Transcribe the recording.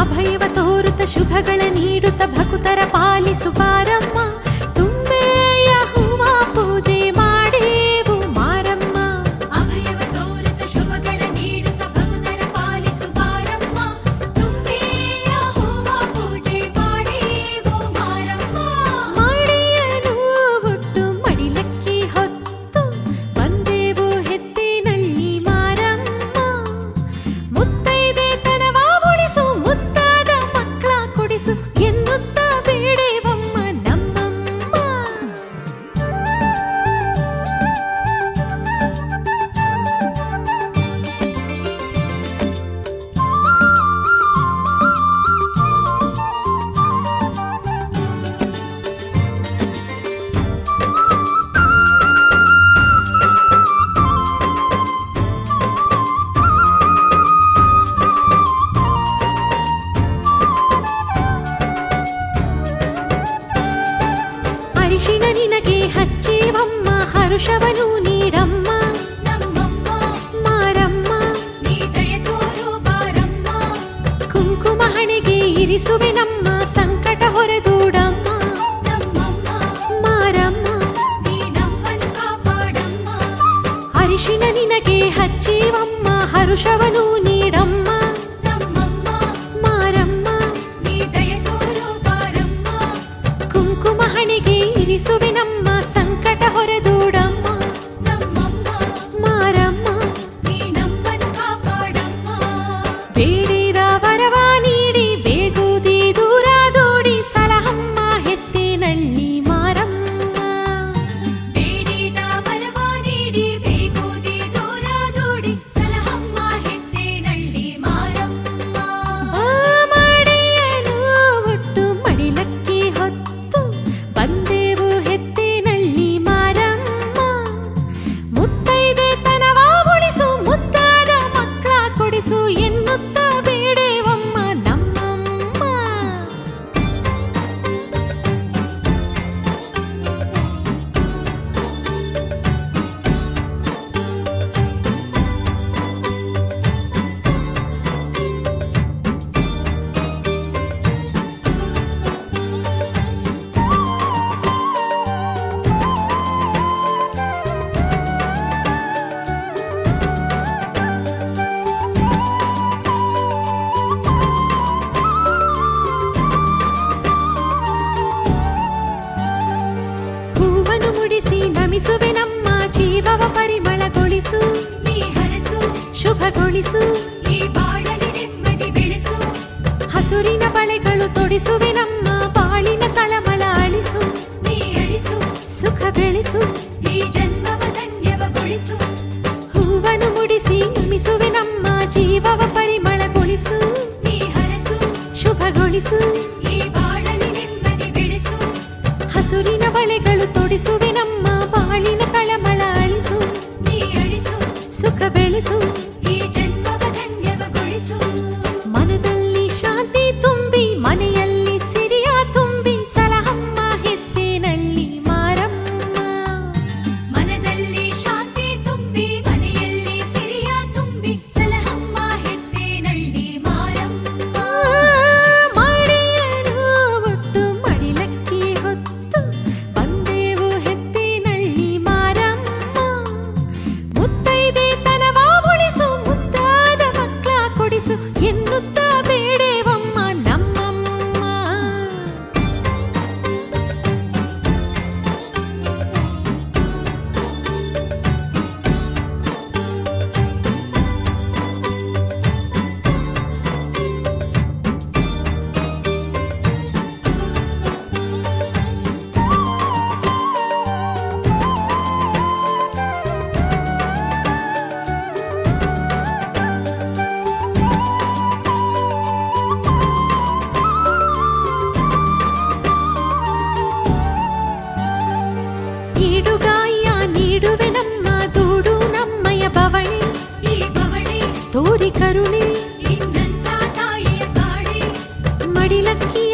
ಅಭಯವ ತೋರುತ್ತ ಶುಭಗಳ ನೀಡುತ್ತ ಭಕುತರ ಪಾಲಿಸು ಬಾರಮ್ಮ ತುಂಬೆಯ ಹೂವ ಪೂಜೆ ಮಾಡೇವು ಮಾರಮ್ಮ ಅಭಯವ ತೋರುತ್ತ ಶುಭಗಳ ನೀಡುತ್ತ ಭಕ್ತರ ಪಾಲಿಸು ಬಾರಮ್ಮ ತುಂಬೆಯ ಹೂವ ಪೂಜೆ ಮಾಡೇವು ಮಾರಮ್ಮ ಮಡಿಯನು ಒಟ್ಟು ಮಡಿಲಕ್ಕಿ ಹೊತ್ತು ಬಂದೆವು ಹೆತ್ತಿನಲ್ಲಿ ಮಾರಮ್ಮ ಮುತ್ತೈದೆ ತನವ ಉಳಿಸು ಮುತ್ತಾದ ಮಕ್ಕಳ ಕೊಡಿಸು ಎನ್ನುತ್ತ ಬೇಡೇವಮ್ಮ ನಮ್ಮಮ್ಮ ಅರಿಶಿಣ ನಿನಗೆ ಹಚ್ಚೇವಮ್ಮ ಹರುಷವನು ನೀಡಮ್ಮ ನಮ್ಮಮ್ಮ ಮಾರಮ್ಮ ನೀ ದಯ ತೋರು ಬಾರಮ್ಮ ಕುಂಕುಮ ಹಣೆಗೆ ಇರಿಸುವೆ ನಮ್ಮ ಸಂಕಟ ಹೊರದೂಡಮ್ಮ ನಮ್ಮಮ್ಮ ಮಾರಮ್ಮ ನೀ ನಮ್ಮನ್ನು ಕಾಪಾಡಮ್ಮ ಅರಿಶಿಣ ನಿನಗೆ ಹಚ್ಚೇವಮ್ಮ ಹರುಷವನು ನೀಡಮ್ಮ ನಮ್ಮಮ್ಮ ಮಾರಮ್ಮ ನೀ ದಯ ತೋರು ಬಾರಮ್ಮ ಕುಂಕುಮ ಹಣೆಗೆ ಇರಿಸುವೆ ನಮ್ಮ ಸಂಕಟ ಹೊರದೂಡಮ್ಮ ನಮ್ಮಮ್ಮ ಮಾರಮ್ಮ ನೀ ನಮ್ಮನ್ನು ಕಾಪಾಡಮ್ಮ ಬೇಡಿದ ವರವ ನೀಡಿ ಬೇಗುದಿ ದೂರ ದೂಡಿ ಸಲಹಮ್ಮ ಹೆತ್ತಿನಳ್ಳಿ ಮಾರಮ್ಮ ಬೇಡಿದ ವರವ ನೀಡಿ ಬೇಗೋದಿ ದೂರ ದೂಡಿ ಸಲಹಮ್ಮ ಹೆತ್ತೇನಳ್ಳಿ ಮಾರಮ್ಮ ಆ ಮಡಿಯನು ಒಟ್ಟು ಮಡಿಲಕ್ಕಿ ಹೊತ್ತು ಬಂದೆವು ಹೆತ್ತಿನಳ್ಳಿ ಮಾರಮ್ಮ ಮುತ್ತೈದೆ ತನವ ಉಳಿಸು ಮುದ್ದಾದ ಮಕ್ಕಳ ಕೊಡಿಸು ಎನ್ನುತ್ತ ಬೇಡೇವಮ್ಮ ನಮ್ಮಮ್ಮ ಹೂವನ್ನು ಮುಡಿಸಿ ನಮಿಸುವೆ ನಮ್ಮ ಜೀವವ ಪರಿಮಳಗೊಳಿಸು ನೀ ಹರಸು ಶುಭಗೊಳಿಸು ಈ ಬಾಳಲಿ ನೆಮ್ಮದಿ ಬೆಳೆಸು ಹಸುರಿನ ಬಳೆಗಳು ತೊಡಿಸುವೆ ನಮ್ಮ ಬಾಳಿನ ತಳಮಳ ಅಳಿಸು ನೀ ಅಳಿಸು ಸುಖ ಬೆಳೆಸು ಈ ಜನ್ಮವ ಧನ್ಯವಗೊಳಿಸು ಹೂವನ್ನು ಮುಡಿಸಿ ನಮಿಸುವೆ ನಮ್ಮ ಜೀವವ ಪರಿಮಳಗೊಳಿಸು ನೀ ಹರಸು ಶುಭಗೊಳಿಸು ಈ ಬಾಳಲಿ ನೆಮ್ಮದಿ ಬೆಳೆಸು ಹಸುರಿನ ಬಳೆಗಳು ತೊಡಿಸುವೆ ನಮ್ಮ ಬಾಳಿನ ತಳಮಳ ಅಳಿಸು ನೀ ಅಳಿಸು ಸುಖ ಬೆಳೆಸು ಈ ಜನ್ಮವ ಧನ್ಯವಗೊಳಿಸು ಮನದಲ್ಲಿ ಶಾಂತಿ ತುಂಬಿ ಮನೆಯಲ್ಲಿ ಸಿರಿಯ ತುಂಬಿ ಸಲಹಮ್ಮ ಹೆತ್ತಿನಲ್ಲಿ ಮಾರಮ್ಮ ಮನದಲ್ಲಿ ಶಾಂತಿ ತುಂಬಿ ಮನೆಯಲ್ಲಿ ಸಿರಿಯ ತುಂಬಿ ಸಲಹಮ್ಮ ಹೆತ್ತೇನಳ್ಳಿ ಮಾರಮ್ಮ ಮಡಿಯನು ಒಟ್ಟು ಮಡಿಲಕ್ಕಿ ಹೊತ್ತು ಬಂದೆವು ಹೆತ್ತಿನಲ್ಲಿ ಮಾರಮ್ಮ ಮುತ್ತೈದೆ ತನವ ಉಳಿಸು ಮುದ್ದಾದ ಮಕ್ಕಳ ಕೊಡಿಸು ಎನ್ನುತ್ತ ಬೇಡೇವಮ್ಮ ನಮ್ಮಮ್ಮ ಈಡುಗಾಯ ನೀಡುವೆ ನಮ್ಮ ದೂಡು ನಮ್ಮಯ ಬವಣೆ ಈ ಬವಣೆ ತೋರಿ ಕರುಣೆ ಇನ್ನಂತ ತಾಯಿಯ ಕಾಣೆ ಮಡಿಲಕ್ಕಿ